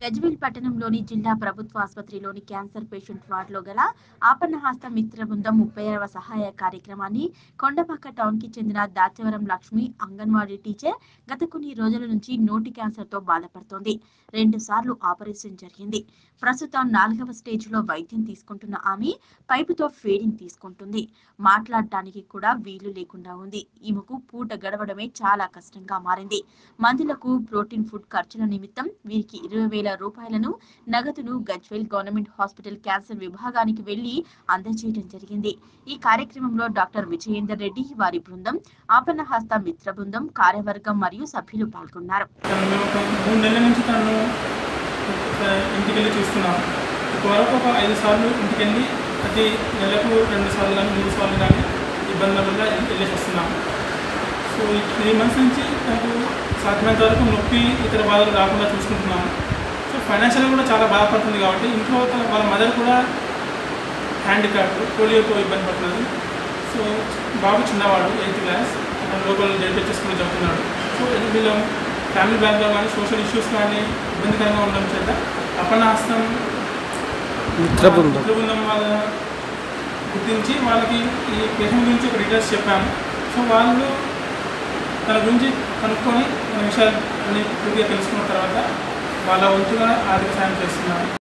గజ్వేల్ పట్టణంలోని జిల్లా ప్రభుత్వ ఆసుపత్రిలోని క్యాన్సర్ పేషెంట్ వార్డులో గల ఆపన్నహస్త మిత్ర బృందం ముప్పైవ సహాయ కార్యక్రమాన్ని కొండపక్క టౌన్ కి చెందిన దాచవరం లక్ష్మి అంగన్వాడీ టీచర్ గత కొన్ని రోజుల నుంచి నోటి క్యాన్సర్ తో బాధపడుతోంది రెండు సార్లు ఆపరేషన్ జరిగింది ప్రస్తుతం నాలుగవ స్టేజ్ లో వైద్యం తీసుకుంటున్న ఆమె పైపుతో ఫీడింగ్ తీసుకుంటుంది మాట్లాడటానికి కూడా వీలు లేకుండా ఉంది ఈమెకు పూట గడవడమే చాలా కష్టంగా మారింది మందులకు ప్రోటీన్ ఫుడ్ ఖర్చుల నిమిత్తం వీరికి ఇరవై వేల రూపాయలను నగదును గజ్వేల్ గవర్నమెంట్ హాస్పిటల్ క్యాన్సర్ విభాగానికి వెళ్లి అందజేయడం జరిగింది ఈ కార్యక్రమంలో డాక్టర్ విజయేందర్ రెడ్డి వారి బృందం ఆపన్నహస్త మిత్ర బృందం కార్యవర్గం మరియు సభ్యులు పాల్గొన్నారు తను మేము ఒక మూడు నెలల నుంచి తను ఇంటికి వెళ్ళి చూస్తున్నాం ఇప్పటివరకు ఒక ఐదు సార్లు ఇంటికి వెళ్ళి ప్రతి నెలకు రెండు సార్లు కానీ మూడు సార్లు కానీ ఇబ్బందుల వల్ల వెళ్ళేసి వస్తున్నాం సో ఈ త్రీ మంత్స్ నుంచి నాకు సాధ్యమైనంత వరకు నొప్పి ఇతర బాధలు రాకుండా చూసుకుంటున్నాము సో ఫైనాన్షియల్గా కూడా చాలా బాధపడుతుంది కాబట్టి ఇంట్లో తన- వాళ్ళ మదర్ కూడా హ్యాండిక్యాప్ పోలియోతో ఇబ్బంది పడుతుంది సో బాబు చిన్నవాడు ఎయిత్ క్లాస్ అతను లోకల్ జడ్పిహెచ్ స్కూల్ చదువుతున్నాడు సో వీళ్ళ ఫ్యామిలీ బ్యాక్గ్రౌండ్ కానీ సోషల్ ఇష్యూస్ కానీ ఇబ్బందికరంగా ఉండడం చేత అపనాస్తం మిత్ర బృందం మిత్ర బృందం వాళ్ళ గుర్తించి వాళ్ళకి ఈ పేషెంట్ గురించి ఒక డీటెయిల్స్ చెప్పాము సో వాళ్ళు తన గురించి కనుక్కొని తన విషయాలు అన్ని పూర్తిగా తెలుసుకున్న తర్వాత వాళ్ళ వంతుగా ఆర్థిక సాయం చేస్తున్నారు